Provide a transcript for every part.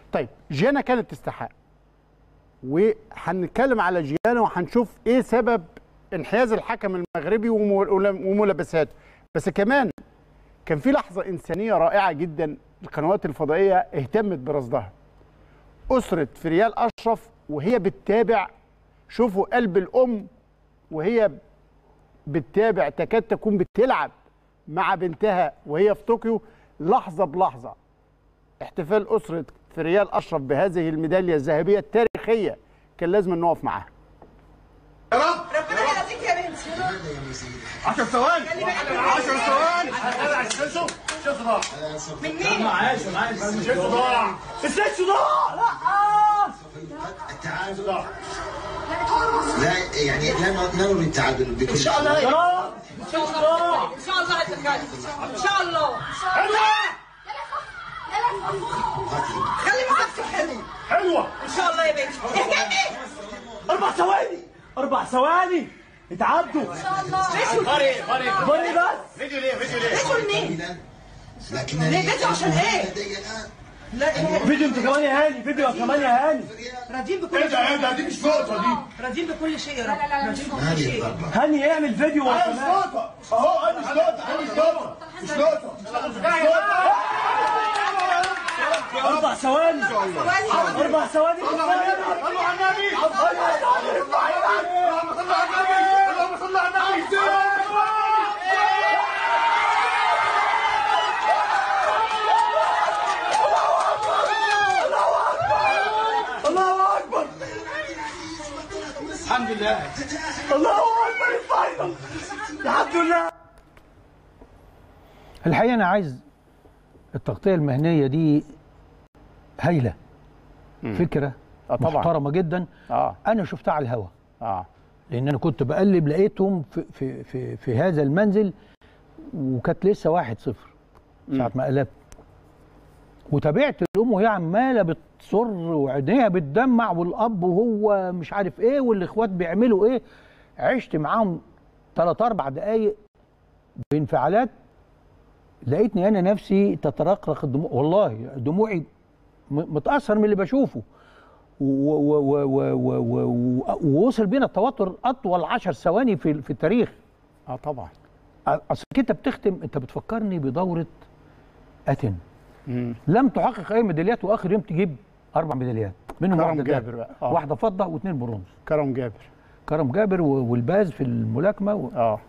طيب جيانا كانت تستحق وهنتكلم على جيانا وهنشوف ايه سبب انحياز الحكم المغربي ومل- وملابساته بس كمان كان في لحظه انسانيه رائعه جدا القنوات الفضائيه اهتمت برصدها اسره فريال اشرف وهي بتتابع شوفوا قلب الام وهي بتتابع تكاد تكون بتلعب مع بنتها وهي في طوكيو لحظه بلحظه احتفال اسره فريال اشرف بهذه الميداليه الذهبيه التاريخيه كان لازم نقف معاها ربنا يهديك يا بنتي 10 ثواني 10 ثواني شوف شوف صداع من مين؟ معاش معاش شوف صداع ازاي صداع لا التعادل لا يعني لا لا نريد التعادل بكل ان شاء الله يا رب ان شاء الله ان شاء الله هتتكلم ان شاء الله خلي مسكتك حلو حلوه ان شاء الله يا بنتي اهجمي اربع ثواني اربع ثواني اتعدوا ان شاء الله فيديو فريق فريق فريق بس فيديو ليه فيديو ليه فيديو لمين؟ لكن ليه فيديو عشان ايه؟ لدي الان لا اله فيديو انت كمان يا هاني فيديو كمان يا هاني راضيين بكل ايه ده ايه شيء ده دي مش نقطه دي راضيين بكل شيء يا رب راضيين بكل هذه شيء الضربه هاني يعمل فيديو ولا مش نقطه اهو انا مش نقطه انا مش نقطه مش نقطه اربع ثواني اربع ثواني صلوا على النبي اللهم صل على النبي اللهم صل على النبي الله اكبر الحمد لله الله اكبر الفاينل الحمد لله الحقيقه انا عايز التغطيه المهنيه دي هايله فكره اه طبعا محترمه جدا اه انا شفتها على الهوا اه لان انا كنت بقلب لقيتهم في في في, في هذا المنزل وكانت لسه واحد صفر ساعه ما قلبت وتابعت الام وهي عماله بتصر وعينيها بتدمع والاب وهو مش عارف ايه والاخوات بيعملوا ايه عشت معاهم ثلاث اربع دقايق بانفعالات لقيتني انا نفسي تترقرق الدموع والله دموعي م- متاثر من اللي بشوفه و- و- و- و- و- و- ووصل بينا التوتر اطول عشر ثواني في في التاريخ اه طبعا اصل انت بتختم انت بتفكرني بدوره اتن مم. لم تحقق اي ميداليات واخر يوم تجيب اربع ميداليات منهم كرم واحده جابر جابر بقى. آه. واحده فضه واثنين برونز كرم جابر كرم جابر و- والباز في الملاكمه و... اه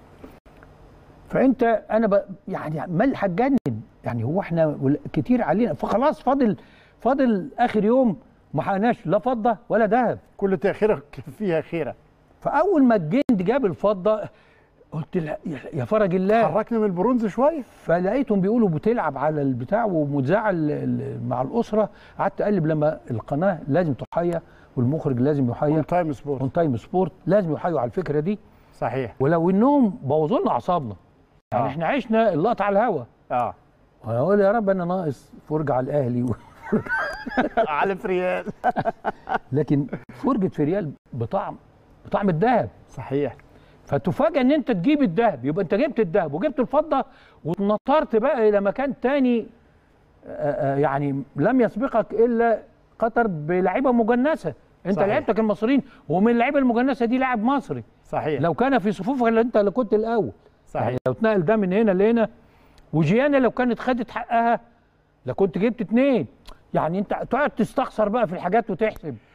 فانت انا ب... يعني عمال هتجنن يعني هو احنا وال- كتير علينا فخلاص فاضل فاضل اخر يوم ما حققناش لا فضه ولا ذهب كل تاخيره فيها خيره فاول ما الجند جاب الفضه قلت لا- يا فرج الله حركنا من البرونز شويه فلقيتهم بيقولوا بتلعب على البتاع ومذاعه ال- ال- مع الاسره قعدت اقلب لما القناه لازم تحيى والمخرج لازم يحيى اون تايم سبورت اون تايم سبورت لازم يحيوا على الفكره دي صحيح ولو انهم بوظوا لنا اعصابنا يعني آه. احنا عشنا اللقطه على الهوا اه وانا اقول يا رب انا ناقص فرجه على الاهلي و... على فريال لكن فرجه في ريال بطعم بطعم الذهب صحيح فتفاجئ ان انت تجيب الذهب يبقى انت جبت الذهب وجبت الفضه واتنطرت بقى الى مكان تاني آه، آه، يعني لم يسبقك الا قطر بلعيبه مجنسه انت صحيح. لعيبتك المصريين ومن اللعيبه المجنسه دي لاعب مصري صحيح لو كان في صفوفك اللي انت اللي كنت الاول صحيح يعني لو اتنقل ده من هنا لهنا وجيانا لو كانت خدت حقها لكنت جبت اتنين يعني انت تقعد تستخسر بقى في الحاجات وتحسب